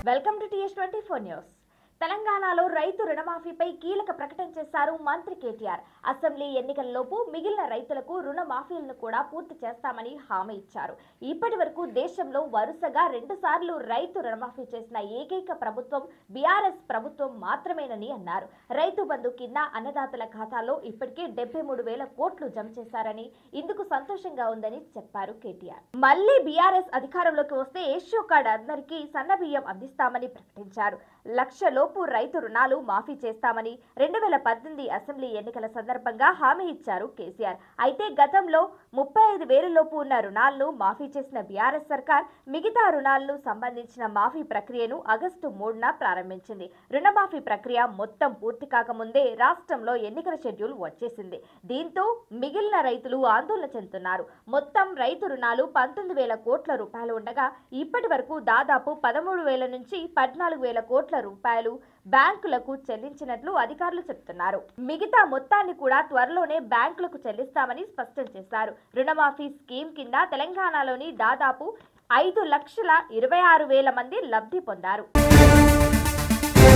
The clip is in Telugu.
welcome to TS twenty four news తెలంగాణలో రైతు రుణమాఫీపై కీలక ప్రకటన చేశారు మంత్రి కేటీఆర్ అసెంబ్లీ ఎన్నికల్లోపు మిగిలిన రైతులకు రుణమాఫీలను కూడా పూర్తి చేస్తామని హామీ ఇచ్చారు ఇప్పటి వరకు దేశంలో వరుసగా రెండు సార్లు రైతు రుణమాఫీ చేసిన ఏకైక ప్రభుత్వం బీఆర్ఎస్ ప్రభుత్వం మాత్రమేనని అన్నారు రైతు బంధు కింద అన్నదాతల ఖాతాలో ఇప్పటికే డెబ్బై మూడు వేల కోట్లు జమ చేశారని ఇందుకు సంతోషంగా ఉందని చెప్పారు కేటీఆర్ మళ్ళీ బీఆర్ఎస్ అధికారంలోకి వస్తే ఏషియో కార్డ్ అందరికీ సన్నబియ్యం అందిస్తామని ప్రకటించారు లక్ష లోపు రైతు రుణాలు మాఫీ చేస్తామని రెండు వేల పద్దెనిమిది అసెంబ్లీ ఎన్నికల సందర్భంగా హామీ ఇచ్చారు కేసీఆర్ అయితే గతంలో ముప్పై ఐదు వేల లోపు ఉన్న రుణాలను మాఫీ చేసిన బీఆర్ఎస్ సర్కార్ మిగతా రుణాలను సంబంధించిన మాఫీ ప్రక్రియను ఆగస్టు మూడున ప్రారంభించింది రుణమాఫీ ప్రక్రియ మొత్తం పూర్తి కాకముందే రాష్ట్రంలో ఎన్నికల షెడ్యూల్ వచ్చేసింది దీంతో మిగిలిన రైతులు ఆందోళన చెందుతున్నారు మొత్తం రైతు రుణాలు పంతొమ్మిది వేల కోట్ల రూపాయలు ఉండగా ఇప్పటి వరకు దాదాపు పదమూడు వేల నుంచి పద్నాలుగు వేల కోట్ల రూపాయలు బ్యాంకులకు చెల్లించినట్లు అధికారులు చెబుతున్నారు మిగతా మొత్తాన్ని కూడా త్వరలోనే బ్యాంకులకు చెల్లిస్తామని స్పష్టం చేశారు రుణమాఫీ స్కీమ్ కింద తెలంగాణలోని దాదాపు ఐదు లక్షల ఇరవై ఆరు వేల మంది లబ్ధి పొందారు